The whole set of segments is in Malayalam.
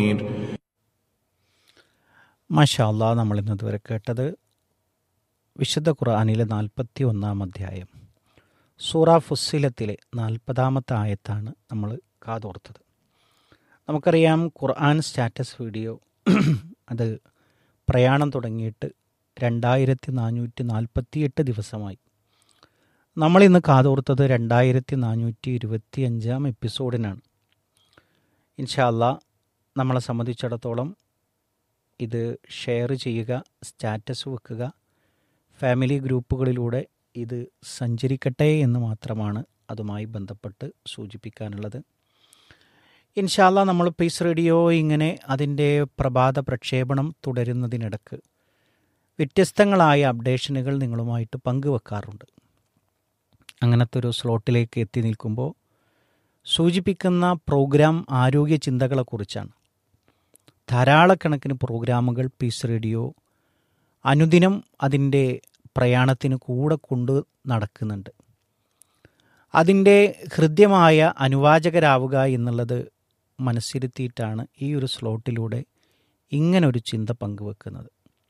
മഷാല്ല നമ്മൾ ഇന്ന് ഇതുവരെ കേട്ടത് വിശുദ്ധ ഖുർആാനിലെ നാൽപ്പത്തി ഒന്നാം അധ്യായം സൂറ ഫുസ്സിലത്തിലെ നാൽപ്പതാമത്തെ ആയത്താണ് നമ്മൾ കാതോർത്തത് നമുക്കറിയാം ഖുർആൻ സ്റ്റാറ്റസ് വീഡിയോ അത് പ്രയാണം തുടങ്ങിയിട്ട് രണ്ടായിരത്തി നാനൂറ്റി നാൽപ്പത്തിയെട്ട് ദിവസമായി നമ്മളിന്ന് കാതോർത്തത് രണ്ടായിരത്തി നാനൂറ്റി ഇരുപത്തി അഞ്ചാം എപ്പിസോഡിനാണ് ഇൻഷാല്ല നമ്മളെ സംബന്ധിച്ചിടത്തോളം ഇത് ഷെയർ ചെയ്യുക സ്റ്റാറ്റസ് വെക്കുക ഫാമിലി ഗ്രൂപ്പുകളിലൂടെ ഇത് സഞ്ചരിക്കട്ടെ എന്ന് മാത്രമാണ് അതുമായി ബന്ധപ്പെട്ട് സൂചിപ്പിക്കാനുള്ളത് ഇൻഷാല്ല നമ്മൾ പീസ് റേഡിയോ ഇങ്ങനെ അതിൻ്റെ പ്രഭാത പ്രക്ഷേപണം തുടരുന്നതിനിടക്ക് വ്യത്യസ്തങ്ങളായ അപ്ഡേഷനുകൾ നിങ്ങളുമായിട്ട് പങ്കുവെക്കാറുണ്ട് അങ്ങനത്തെ ഒരു സ്ലോട്ടിലേക്ക് എത്തി നിൽക്കുമ്പോൾ സൂചിപ്പിക്കുന്ന പ്രോഗ്രാം ആരോഗ്യ ചിന്തകളെക്കുറിച്ചാണ് ധാരാളക്കണക്കിന് പ്രോഗ്രാമുകൾ പീസ് റേഡിയോ അനുദിനം അതിൻ്റെ പ്രയാണത്തിന് കൂടെ കൊണ്ട് നടക്കുന്നുണ്ട് അതിൻ്റെ ഹൃദ്യമായ അനുവാചകരാവുക എന്നുള്ളത് മനസ്സിരുത്തിയിട്ടാണ് ഈ ഒരു സ്ലോട്ടിലൂടെ ഇങ്ങനൊരു ചിന്ത പങ്കുവെക്കുന്നത്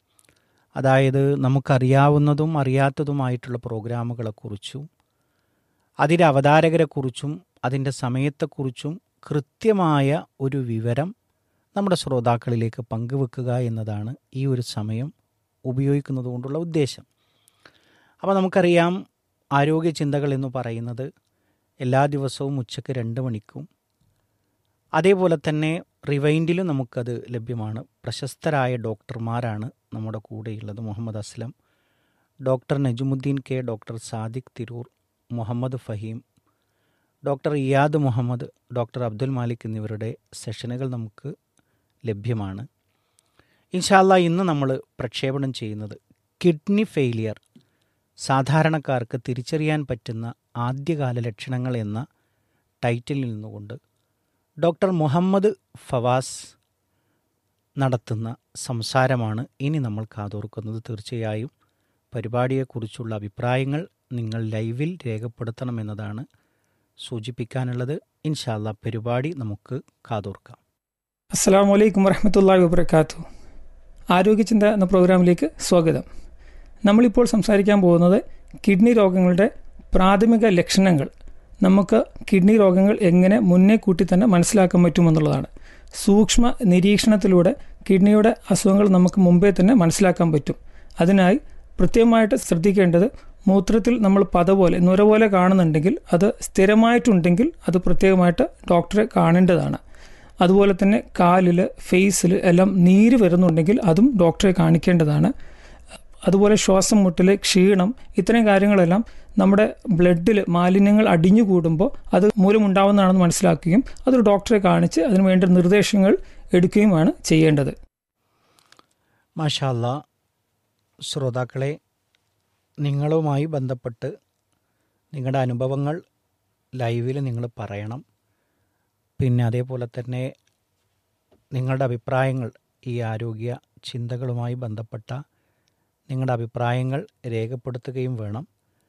അതായത് നമുക്കറിയാവുന്നതും അറിയാത്തതുമായിട്ടുള്ള പ്രോഗ്രാമുകളെക്കുറിച്ചും അതിൻ്റെ അവതാരകരെക്കുറിച്ചും അതിൻ്റെ സമയത്തെക്കുറിച്ചും കൃത്യമായ ഒരു വിവരം നമ്മുടെ ശ്രോതാക്കളിലേക്ക് പങ്കുവെക്കുക എന്നതാണ് ഈ ഒരു സമയം ഉപയോഗിക്കുന്നത് കൊണ്ടുള്ള ഉദ്ദേശം അപ്പോൾ നമുക്കറിയാം ആരോഗ്യ ചിന്തകൾ എന്ന് പറയുന്നത് എല്ലാ ദിവസവും ഉച്ചയ്ക്ക് രണ്ട് മണിക്കും അതേപോലെ തന്നെ റിവൈൻഡിലും നമുക്കത് ലഭ്യമാണ് പ്രശസ്തരായ ഡോക്ടർമാരാണ് നമ്മുടെ കൂടെയുള്ളത് Muhammad Aslam doctor Najumudheen K doctor Sadiq Tirur Muhammad Faheem doctor Iyad Muhammad doctor Abdul Malik എന്നിവരുടെ സെഷനുകൾ നമുക്ക് ലഭ്യമാണ് ഇൻഷാല്ല ഇന്ന് നമ്മൾ പ്രക്ഷേപണം ചെയ്യുന്നത് കിഡ്നി ഫെയിലിയർ സാധാരണക്കാർക്ക് തിരിച്ചറിയാൻ പറ്റുന്ന ആദ്യകാല ലക്ഷണങ്ങൾ എന്ന ടൈറ്റിലിൽ നിന്നുകൊണ്ട് ഡോക്ടർ മുഹമ്മദ് ഫവാസ് നടത്തുന്ന സംസാരമാണ് ഇനി നമ്മൾ കാതോർക്കുന്നത് തീർച്ചയായും പരിപാടിയെക്കുറിച്ചുള്ള അഭിപ്രായങ്ങൾ നിങ്ങൾ ലൈവിൽ രേഖപ്പെടുത്തണമെന്നതാണ് സൂചിപ്പിക്കാനുള്ളത് ഇൻഷാല്ല പരിപാടി നമുക്ക് കാതോർക്കാം അസ്സാം വലൈക്കും വറഹമത്തല്ലാ വബർക്കാത്തു ആരോഗ്യചിന്ത എന്ന പ്രോഗ്രാമിലേക്ക് സ്വാഗതം നമ്മളിപ്പോൾ സംസാരിക്കാൻ പോകുന്നത് കിഡ്നി രോഗങ്ങളുടെ പ്രാഥമിക ലക്ഷണങ്ങൾ നമുക്ക് കിഡ്നി രോഗങ്ങൾ എങ്ങനെ മുന്നേ കൂട്ടി തന്നെ മനസ്സിലാക്കാൻ പറ്റുമെന്നുള്ളതാണ് സൂക്ഷ്മ നിരീക്ഷണത്തിലൂടെ കിഡ്നിയുടെ അസുഖങ്ങൾ നമുക്ക് മുമ്പേ തന്നെ മനസ്സിലാക്കാൻ പറ്റും അതിനായി പ്രത്യേകമായിട്ട് ശ്രദ്ധിക്കേണ്ടത് മൂത്രത്തിൽ നമ്മൾ പത പോലെ നുര പോലെ കാണുന്നുണ്ടെങ്കിൽ അത് സ്ഥിരമായിട്ടുണ്ടെങ്കിൽ അത് പ്രത്യേകമായിട്ട് ഡോക്ടറെ കാണേണ്ടതാണ് അതുപോലെ തന്നെ കാലിൽ ഫേസിൽ എല്ലാം നീര് വരുന്നുണ്ടെങ്കിൽ അതും ഡോക്ടറെ കാണിക്കേണ്ടതാണ് അതുപോലെ ശ്വാസം മുട്ടൽ ക്ഷീണം ഇത്തരം കാര്യങ്ങളെല്ലാം നമ്മുടെ ബ്ലഡിൽ മാലിന്യങ്ങൾ അടിഞ്ഞു കൂടുമ്പോൾ അത് മൂലമുണ്ടാവുന്നതാണെന്ന് മനസ്സിലാക്കുകയും അതൊരു ഡോക്ടറെ കാണിച്ച് അതിന് വേണ്ട നിർദ്ദേശങ്ങൾ എടുക്കുകയുമാണ് ചെയ്യേണ്ടത് മാഷാല്ല ശ്രോതാക്കളെ നിങ്ങളുമായി ബന്ധപ്പെട്ട് നിങ്ങളുടെ അനുഭവങ്ങൾ ലൈവിൽ നിങ്ങൾ പറയണം പിന്നെ അതേപോലെ തന്നെ നിങ്ങളുടെ അഭിപ്രായങ്ങൾ ഈ ആരോഗ്യ ചിന്തകളുമായി ബന്ധപ്പെട്ട നിങ്ങളുടെ അഭിപ്രായങ്ങൾ രേഖപ്പെടുത്തുകയും വേണം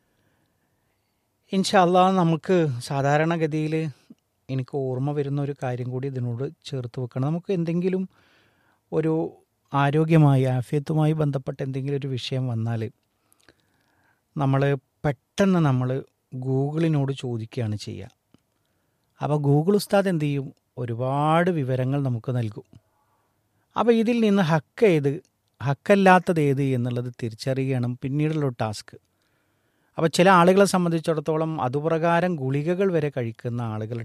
ഇൻഷല്ല നമുക്ക് സാധാരണഗതിയിൽ എനിക്ക് ഓർമ്മ വരുന്ന ഒരു കാര്യം കൂടി ഇതിനോട് ചേർത്ത് വെക്കണം നമുക്ക് എന്തെങ്കിലും ഒരു ആരോഗ്യമായി ആഫിയത്തുമായി ബന്ധപ്പെട്ട എന്തെങ്കിലും ഒരു വിഷയം വന്നാൽ നമ്മൾ പെട്ടെന്ന് നമ്മൾ ഗൂഗിളിനോട് ചോദിക്കുകയാണ് ചെയ്യുക അപ്പോൾ ഗൂഗിൾ ഉസ്താദ് എന്ത് ചെയ്യും ഒരുപാട് വിവരങ്ങൾ നമുക്ക് നൽകും അപ്പോൾ ഇതിൽ നിന്ന് ഹക്ക് ഏത് ഹക്കല്ലാത്തത് ഏത് എന്നുള്ളത് തിരിച്ചറിയണം പിന്നീടുള്ള ടാസ്ക് അപ്പോൾ ചില ആളുകളെ സംബന്ധിച്ചിടത്തോളം അതുപ്രകാരം ഗുളികകൾ വരെ കഴിക്കുന്ന ആളുകൾ